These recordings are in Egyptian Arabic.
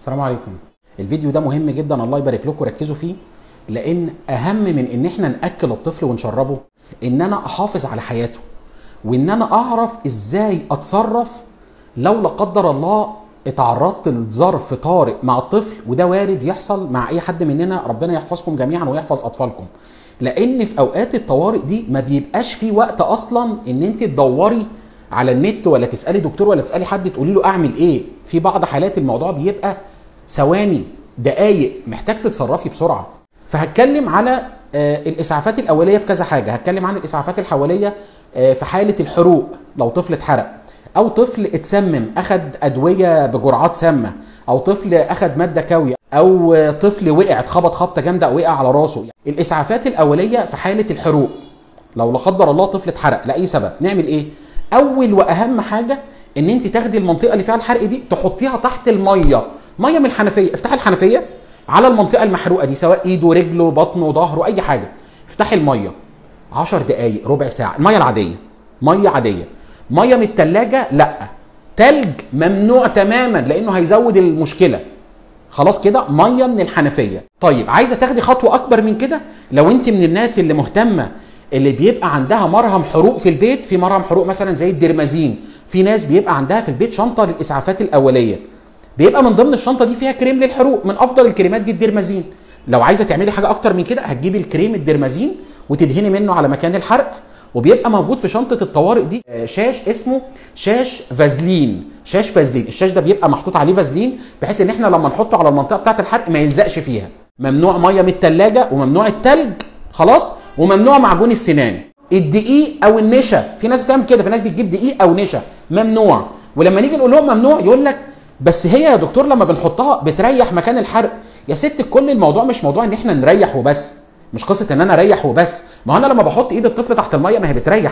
السلام عليكم الفيديو ده مهم جدا الله يبارك لكم ركزوا فيه لان اهم من ان احنا ناكل الطفل ونشربه ان انا احافظ على حياته وان انا اعرف ازاي اتصرف لو لا قدر الله اتعرضت لظرف طارئ مع الطفل وده وارد يحصل مع اي حد مننا ربنا يحفظكم جميعا ويحفظ اطفالكم لان في اوقات الطوارئ دي ما بيبقاش في وقت اصلا ان انت تدوري على النت ولا تسالي دكتور ولا تسالي حد تقولي له اعمل ايه في بعض حالات الموضوع بيبقى ثواني دقايق محتاج تتصرفي بسرعه فهتكلم على آه، الاسعافات الاوليه في كذا حاجه هتكلم عن الاسعافات الحوليه آه، في حاله الحروق لو طفل اتحرق او طفل اتسمم اخد ادويه بجرعات سامه او طفل اخد ماده كاويه او آه، طفل وقع اتخبط خبطه جامده وقع على راسه الاسعافات الاوليه في حاله الحروق لو لا قدر الله طفل اتحرق لاي سبب نعمل ايه اول واهم حاجه ان انت تاخدي المنطقه اللي فيها الحرق دي تحطيها تحت الميه ميه من الحنفيه افتحي الحنفيه على المنطقه المحروقه دي سواء ايده رجله بطنه ظهره اي حاجه افتحي الميه 10 دقائق ربع ساعه الميه العاديه ميه عاديه ميه من الثلاجه لا تلج ممنوع تماما لانه هيزود المشكله خلاص كده ميه من الحنفيه طيب عايزه تاخدي خطوه اكبر من كده لو انت من الناس اللي مهتمه اللي بيبقى عندها مرهم حروق في البيت في مرهم حروق مثلا زي الدرمازين في ناس بيبقى عندها في البيت شنطه للاسعافات الاوليه بيبقى من ضمن الشنطه دي فيها كريم للحروق من افضل الكريمات دي الدرمازين لو عايزه تعملي حاجه اكتر من كده هتجيبي الكريم الدرمازين وتدهني منه على مكان الحرق وبيبقى موجود في شنطه الطوارئ دي آه، شاش اسمه شاش فازلين شاش فازلين الشاش ده بيبقى محطوط عليه فازلين بحيث ان احنا لما نحطه على المنطقه بتاعه الحرق ما يلزقش فيها ممنوع ميه من الثلاجه وممنوع التلج خلاص وممنوع معجون السنان الدقيق او النشا في ناس بتعمل كده في ناس بتجيب دقيق او نشا ممنوع ولما نيجي نقول لهم ممنوع يقول لك بس هي يا دكتور لما بنحطها بتريح مكان الحرق يا ست الكل الموضوع مش موضوع ان احنا نريح وبس مش قصه ان انا اريح وبس ما هو انا لما بحط ايد الطفل تحت الميه ما هي بتريح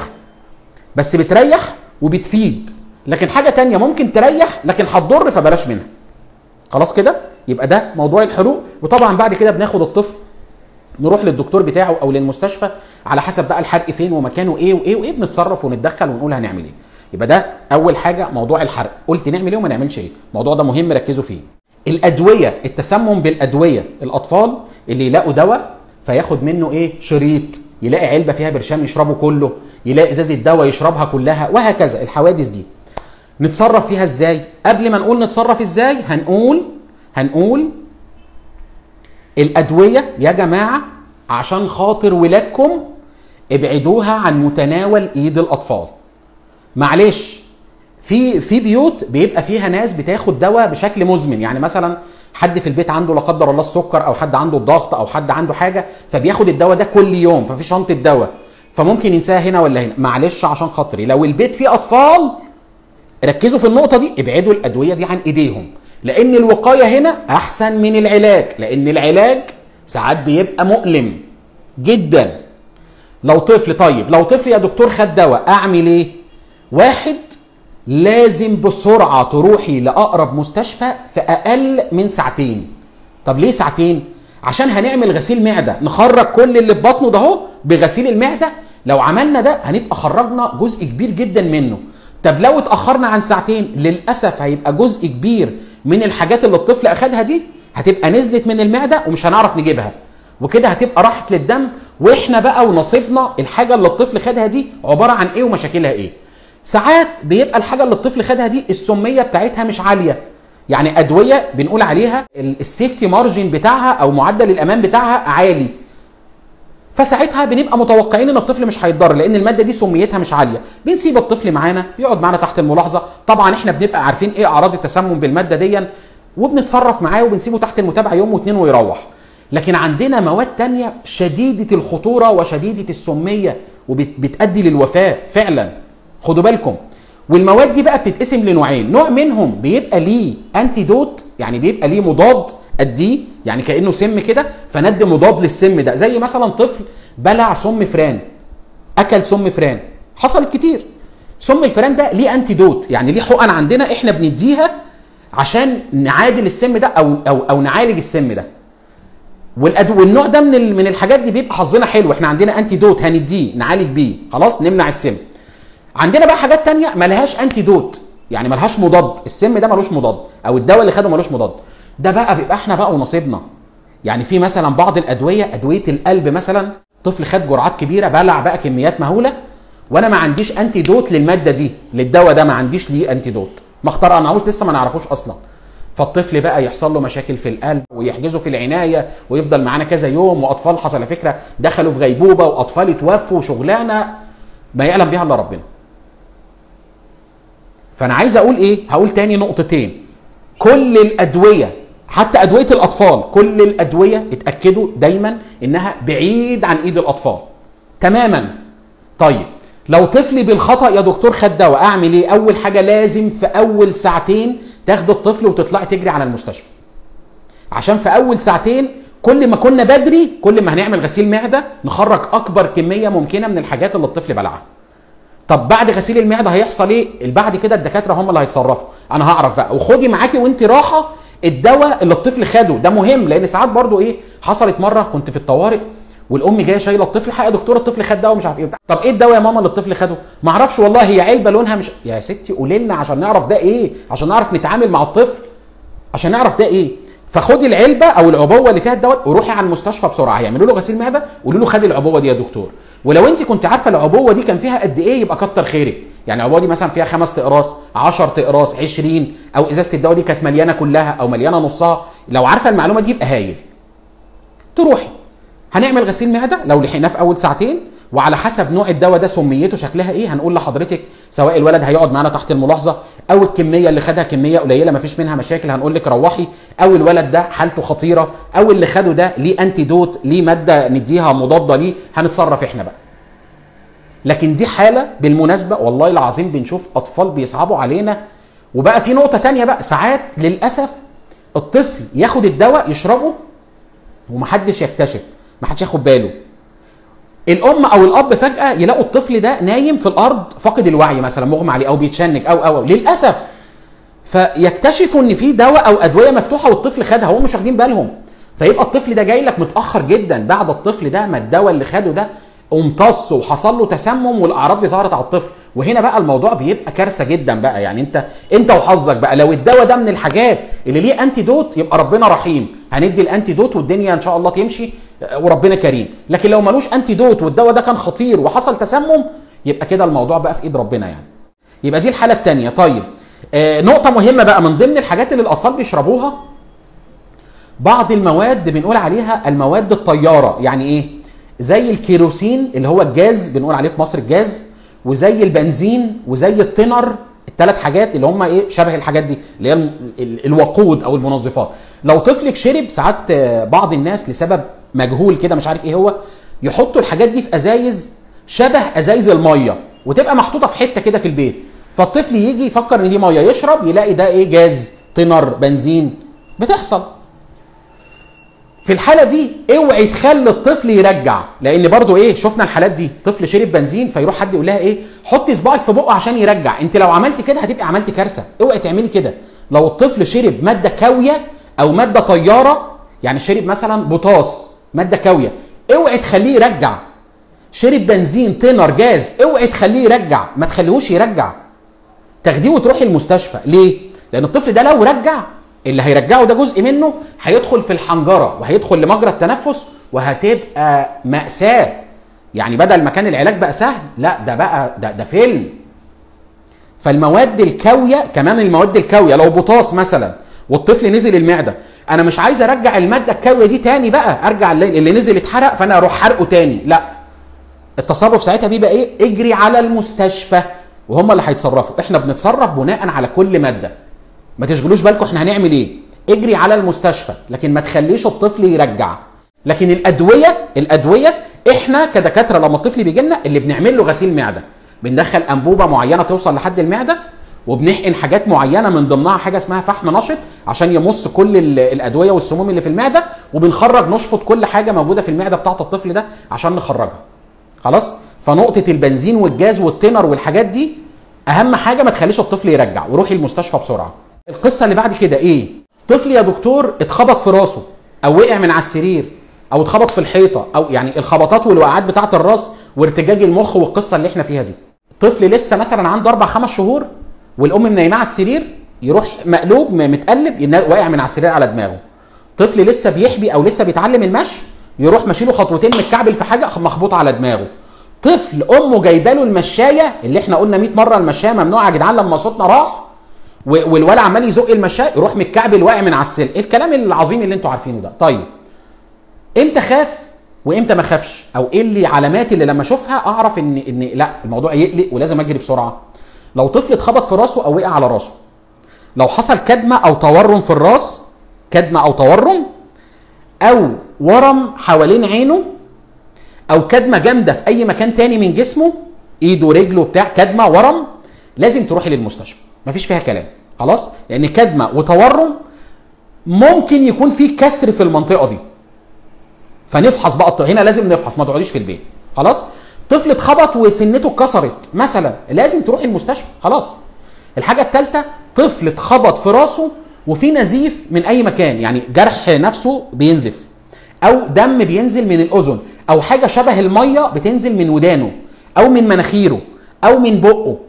بس بتريح وبتفيد لكن حاجه تانية ممكن تريح لكن هتضر فبلاش منها خلاص كده يبقى ده موضوع الحروق وطبعا بعد كده بناخد الطفل نروح للدكتور بتاعه او للمستشفى على حسب بقى الحرق فين ومكانه ايه وايه وايه بنتصرف ونتدخل ونقول هنعمل ايه يبقى ده اول حاجه موضوع الحرق قلت نعمل ايه وما نعملش ايه الموضوع ده مهم ركزوا فيه الادويه التسمم بالادويه الاطفال اللي يلاقوا دواء فياخد منه ايه شريط يلاقي علبه فيها برشام يشربه كله يلاقي ازازه دواء يشربها كلها وهكذا الحوادث دي نتصرف فيها ازاي قبل ما نقول نتصرف ازاي هنقول هنقول الادويه يا جماعه عشان خاطر ولادكم ابعدوها عن متناول ايد الاطفال معلش في في بيوت بيبقى فيها ناس بتاخد دواء بشكل مزمن يعني مثلا حد في البيت عنده لا قدر الله السكر او حد عنده الضغط او حد عنده حاجه فبياخد الدواء ده كل يوم ففي شنطه دواء فممكن ينساها هنا ولا هنا معلش عشان خاطري لو البيت فيه اطفال ركزوا في النقطة دي ابعدوا الأدوية دي عن إيديهم لأن الوقاية هنا أحسن من العلاج لأن العلاج ساعات بيبقى مؤلم جدا لو طفل طيب لو طفل يا دكتور خد دواء أعمل إيه؟ واحد لازم بسرعة تروحي لأقرب مستشفى في أقل من ساعتين طب ليه ساعتين؟ عشان هنعمل غسيل معدة نخرج كل اللي في بطنه ده اهو بغسيل المعدة لو عملنا ده هنبقى خرجنا جزء كبير جدا منه طب لو اتأخرنا عن ساعتين للأسف هيبقى جزء كبير من الحاجات اللي الطفل أخدها دي هتبقى نزلت من المعدة ومش هنعرف نجيبها وكده هتبقى راحت للدم واحنا بقى ونصيبنا الحاجة اللي الطفل خدها دي عبارة عن ايه ومشاكلها ايه ساعات بيبقى الحاجة اللي الطفل خدها دي السمية بتاعتها مش عالية يعني أدوية بنقول عليها ال- السيفتي مارجن بتاعها أو معدل الأمان بتاعها عالي فساعتها بنبقى متوقعين ان الطفل مش هيتضر لان الماده دي سميتها مش عاليه بنسيب الطفل معانا يقعد معانا تحت الملاحظه طبعا احنا بنبقى عارفين ايه اعراض التسمم بالماده دي وبنتصرف معاه وبنسيبه تحت المتابعه يوم واتنين ويروح لكن عندنا مواد تانية شديدة الخطورة وشديدة السمية وبتؤدي للوفاة فعلا خدوا بالكم والمواد دي بقى بتتقسم لنوعين نوع منهم بيبقى ليه انتيدوت يعني بيبقى ليه مضاد اديه يعني كانه سم كده فندي مضاد للسم ده زي مثلا طفل بلع سم فران اكل سم فران حصلت كتير سم الفران ده ليه انتيدوت يعني ليه حقن عندنا احنا بنديها عشان نعادل السم ده او او او نعالج السم ده والأدو... والنوع ده من ال... من الحاجات دي بيبقى حظنا حلو احنا عندنا انتيدوت هنديه نعالج بيه خلاص نمنع السم عندنا بقى حاجات تانية ملهاش انتيدوت يعني ملهاش مضاد السم ده ملوش مضاد او الدواء اللي خده ملوش مضاد ده بقى بيبقى احنا بقى ونصيبنا يعني في مثلا بعض الادويه ادويه القلب مثلا طفل خد جرعات كبيره بلع بقى كميات مهوله وانا ما عنديش انتي دوت للماده دي للدواء ده ما عنديش ليه انتي دوت ما اخترعناهوش لسه ما نعرفوش اصلا فالطفل بقى يحصل له مشاكل في القلب ويحجزه في العنايه ويفضل معانا كذا يوم واطفال حصل على فكره دخلوا في غيبوبه واطفال اتوفوا وشغلانه ما يعلم بها الا ربنا. فانا عايز اقول ايه؟ هقول تاني نقطتين. كل الادويه حتى ادويه الاطفال كل الادويه اتاكدوا دايما انها بعيد عن ايد الاطفال. تماما. طيب لو طفلي بالخطا يا دكتور خد دواء اعمل ايه؟ اول حاجه لازم في اول ساعتين تاخد الطفل وتطلعي تجري على المستشفى. عشان في اول ساعتين كل ما كنا بدري كل ما هنعمل غسيل معده نخرج اكبر كميه ممكنه من الحاجات اللي الطفل بلعها. طب بعد غسيل المعده هيحصل ايه؟ بعد كده الدكاتره هم اللي هيتصرفوا، انا هعرف بقى وخدي معاكي وانت راحه الدواء اللي الطفل خده ده مهم لان ساعات برضو ايه حصلت مره كنت في الطوارئ والام جايه شايله الطفل حق يا دكتور الطفل خد دواء مش عارف ايه طب ايه الدواء يا ماما اللي الطفل خده ما اعرفش والله هي علبه لونها مش يا ستي قولي لنا عشان نعرف ده ايه عشان نعرف نتعامل مع الطفل عشان نعرف ده ايه فخدي العلبه او العبوه اللي فيها الدواء وروحي على المستشفى بسرعه هيعملوا له غسيل معده قولوا له خدي العبوه دي يا دكتور ولو انت كنت عارفه العبوه دي كان فيها قد ايه يبقى كتر خيرك يعني العبوه دي مثلا فيها خمس تقراص 10 تقراص 20 او ازازه الدواء دي كانت مليانه كلها او مليانه نصها لو عارفه المعلومه دي يبقى هايل تروحي هنعمل غسيل معده لو لحقناه في اول ساعتين وعلى حسب نوع الدواء ده سميته شكلها ايه هنقول لحضرتك سواء الولد هيقعد معانا تحت الملاحظه او الكميه اللي خدها كميه قليله مفيش منها مشاكل هنقول لك روحي او الولد ده حالته خطيره او اللي خده ده ليه انتي دوت ليه ماده نديها مضاده ليه هنتصرف احنا بقى لكن دي حاله بالمناسبه والله العظيم بنشوف اطفال بيصعبوا علينا وبقى في نقطه تانية بقى ساعات للاسف الطفل ياخد الدواء يشربه ومحدش يكتشف محدش ياخد باله الام او الاب فجاه يلاقوا الطفل ده نايم في الارض فاقد الوعي مثلا مغمى عليه او بيتشنج او او, أو. للاسف فيكتشفوا ان في دواء او ادويه مفتوحه والطفل خدها هم مش واخدين بالهم فيبقى الطفل ده جاي لك متاخر جدا بعد الطفل ده ما الدواء اللي خده ده امتص وحصل له تسمم والاعراض دي ظهرت على الطفل وهنا بقى الموضوع بيبقى كارثه جدا بقى يعني انت انت وحظك بقى لو الدواء ده من الحاجات اللي ليه انتي دوت يبقى ربنا رحيم هندي الانتي دوت والدنيا ان شاء الله تمشي وربنا كريم لكن لو ملوش انتي دوت والدواء ده كان خطير وحصل تسمم يبقى كده الموضوع بقى في ايد ربنا يعني يبقى دي الحاله الثانيه طيب آه نقطه مهمه بقى من ضمن الحاجات اللي الاطفال بيشربوها بعض المواد بنقول عليها المواد الطياره يعني ايه زي الكيروسين اللي هو الجاز بنقول عليه في مصر الجاز وزي البنزين وزي التنر الثلاث حاجات اللي هم ايه شبه الحاجات دي اللي هي الوقود او المنظفات لو طفلك شرب ساعات بعض الناس لسبب مجهول كده مش عارف ايه هو يحطوا الحاجات دي في ازايز شبه ازايز الميه وتبقى محطوطه في حته كده في البيت فالطفل يجي يفكر ان دي ميه يشرب يلاقي ده ايه جاز تنر بنزين بتحصل في الحاله دي اوعي تخلي الطفل يرجع لان برضو ايه شفنا الحالات دي طفل شرب بنزين فيروح حد يقول لها ايه حطي صباعك في بقه عشان يرجع انت لو عملتي كده هتبقي عملتي كارثه اوعي تعملي كده لو الطفل شرب ماده كاويه او ماده طياره يعني شرب مثلا بوتاس ماده كاويه اوعي تخليه يرجع شرب بنزين تنر جاز اوعي تخليه يرجع ما تخليهوش يرجع تاخديه وتروحي المستشفى ليه لان الطفل ده لو رجع اللي هيرجعه ده جزء منه هيدخل في الحنجره وهيدخل لمجرى التنفس وهتبقى مأساة يعني بدل ما كان العلاج بقى سهل لا ده بقى ده, ده فيلم فالمواد الكاوية كمان المواد الكاوية لو بوتاس مثلا والطفل نزل المعدة انا مش عايز ارجع المادة الكاوية دي تاني بقى ارجع اللي, اللي نزل اتحرق فانا اروح حرقه تاني لا التصرف ساعتها بيبقى ايه اجري على المستشفى وهم اللي هيتصرفوا احنا بنتصرف بناء على كل ماده ما تشغلوش بالكم احنا هنعمل ايه اجري على المستشفى لكن ما تخليش الطفل يرجع لكن الادويه الادويه احنا كدكاتره لما الطفل بيجي لنا اللي بنعمل له غسيل معده بندخل انبوبه معينه توصل لحد المعده وبنحقن حاجات معينه من ضمنها حاجه اسمها فحم نشط عشان يمص كل الادويه والسموم اللي في المعده وبنخرج نشفط كل حاجه موجوده في المعده بتاعه الطفل ده عشان نخرجها خلاص فنقطه البنزين والجاز والتنر والحاجات دي اهم حاجه ما تخليش الطفل يرجع وروحي المستشفى بسرعه القصه اللي بعد كده ايه طفل يا دكتور اتخبط في راسه او وقع من على السرير او اتخبط في الحيطه او يعني الخبطات والوقعات بتاعه الراس وارتجاج المخ والقصه اللي احنا فيها دي طفل لسه مثلا عنده اربع خمس شهور والام منيماه على السرير يروح مقلوب م- متقلب ينا- واقع من على السرير على دماغه طفل لسه بيحبي او لسه بيتعلم المشي يروح ماشيله خطوتين متكعبل في حاجه مخبوط على دماغه طفل امه جايبه له المشايه اللي احنا قلنا 100 مره المشايه ممنوعه يا جدعان لما صوتنا راح و- والولد عمال يزق المشايه يروح متكعبل واقع من على السلم الكلام العظيم اللي انتوا عارفينه ده طيب امتى خاف وامتى ما خافش او ايه اللي علامات اللي لما اشوفها اعرف ان ان لا الموضوع يقلق ولازم اجري بسرعه لو طفل اتخبط في راسه او وقع على راسه لو حصل كدمه او تورم في الراس كدمه او تورم او ورم حوالين عينه او كدمه جامده في اي مكان تاني من جسمه ايده رجله بتاع كدمه ورم لازم تروحي للمستشفى مفيش فيها كلام خلاص لان كدمه وتورم ممكن يكون في كسر في المنطقه دي فنفحص بقى الط- هنا لازم نفحص ما تقعديش في البيت خلاص طفل اتخبط وسنته اتكسرت مثلا لازم تروحي المستشفى خلاص الحاجه الثالثه طفل اتخبط في راسه وفي نزيف من اي مكان يعني جرح نفسه بينزف او دم بينزل من الاذن او حاجه شبه الميه بتنزل من ودانه او من مناخيره او من بقه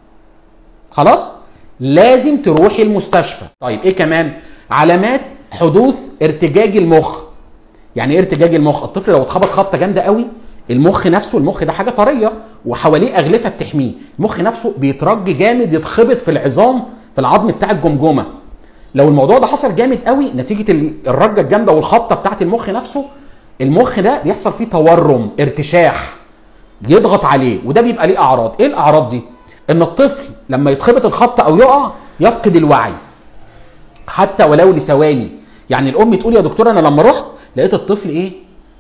خلاص لازم تروحي المستشفى طيب ايه كمان علامات حدوث ارتجاج المخ يعني ايه ارتجاج المخ الطفل لو اتخبط خبطه جامده قوي المخ نفسه المخ ده حاجه طريه وحواليه اغلفه بتحميه المخ نفسه بيترج جامد يتخبط في العظام في العظم بتاع الجمجمه لو الموضوع ده حصل جامد قوي نتيجه ال- الرجه الجامده والخبطه بتاعت المخ نفسه المخ ده بيحصل فيه تورم ارتشاح يضغط عليه وده بيبقى ليه اعراض ايه الاعراض دي ان الطفل لما يتخبط الخبطه او يقع يفقد الوعي حتى ولو لثواني يعني الام تقول يا دكتور انا لما رحت لقيت الطفل ايه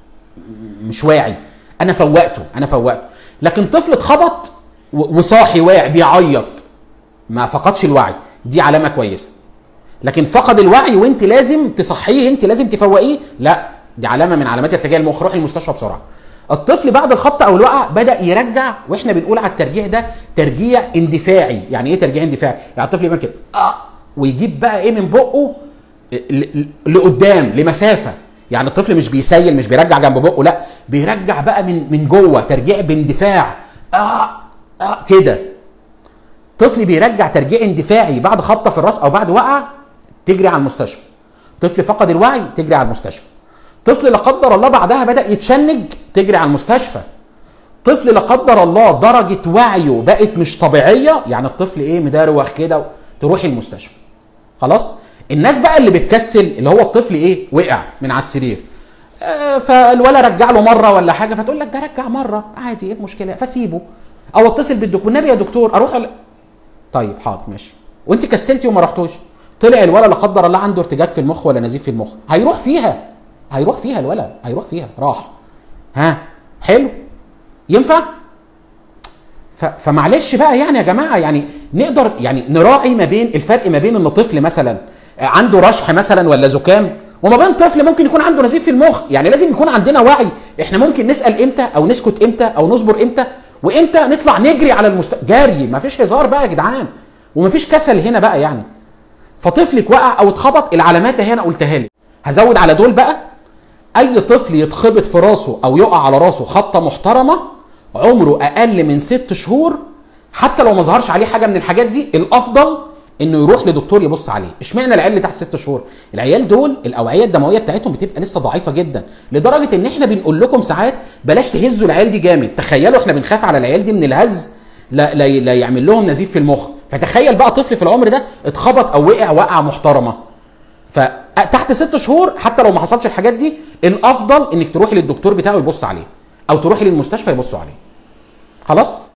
مش واعي انا فوقته انا فوقته لكن طفل اتخبط و- وصاحي واعي بيعيط ما فقدش الوعي دي علامه كويسه لكن فقد الوعي وانت لازم تصحيه انت لازم تفوقيه لا دي علامه من علامات ارتجاع المخ روح المستشفى بسرعه الطفل بعد الخبطه او الوقعه بدا يرجع واحنا بنقول على الترجيع ده ترجيع اندفاعي يعني ايه ترجيع اندفاعي يعني الطفل يعمل كده آه ويجيب بقى ايه من بقه ل- ل- لقدام لمسافه يعني الطفل مش بيسيل مش بيرجع جنب بقه لا بيرجع بقى من من جوه ترجيع باندفاع اه اه كده طفل بيرجع ترجيع اندفاعي بعد خبطه في الراس او بعد وقعه تجري على المستشفى طفل فقد الوعي تجري على المستشفى طفل لا قدر الله بعدها بدا يتشنج تجري على المستشفى طفل لا قدر الله درجه وعيه بقت مش طبيعيه يعني الطفل ايه مدروخ كده تروحي المستشفى خلاص الناس بقى اللي بتكسل اللي هو الطفل ايه وقع من على السرير آه، فالولا رجع له مره ولا حاجه فتقول لك ده رجع مره عادي ايه المشكله فسيبه او اتصل بالدكتور والنبي يا دكتور اروح ال... طيب حاضر ماشي وانت كسلتي وما رحتوش طلع الولا لا قدر الله عنده ارتجاج في المخ ولا نزيف في المخ هيروح فيها هيروح فيها الولا هيروح فيها راح ها حلو ينفع ف- فمعلش بقى يعني يا جماعه يعني نقدر يعني نراعي ما بين الفرق ما بين ان طفل مثلا عنده رشح مثلا ولا زكام وما بين طفل ممكن يكون عنده نزيف في المخ يعني لازم يكون عندنا وعي احنا ممكن نسال امتى او نسكت امتى او نصبر امتى وامتى نطلع نجري على المست جري مفيش هزار بقى يا جدعان ومفيش كسل هنا بقى يعني فطفلك وقع او اتخبط العلامات اهي انا قلتها لك هزود على دول بقى اي طفل يتخبط في راسه او يقع على راسه خبطه محترمه عمره اقل من ست شهور حتى لو ما ظهرش عليه حاجه من الحاجات دي الافضل انه يروح لدكتور يبص عليه اشمعنى العيال اللي تحت ست شهور العيال دول الاوعيه الدمويه بتاعتهم بتبقى لسه ضعيفه جدا لدرجه ان احنا بنقول لكم ساعات بلاش تهزوا العيال دي جامد تخيلوا احنا بنخاف على العيال دي من الهز لا, لا, لا يعمل لهم نزيف في المخ فتخيل بقى طفل في العمر ده اتخبط او وقع وقعه محترمه فتحت ست شهور حتى لو ما حصلش الحاجات دي الافضل انك تروحي للدكتور بتاعه يبص عليه او تروحي للمستشفى يبصوا عليه خلاص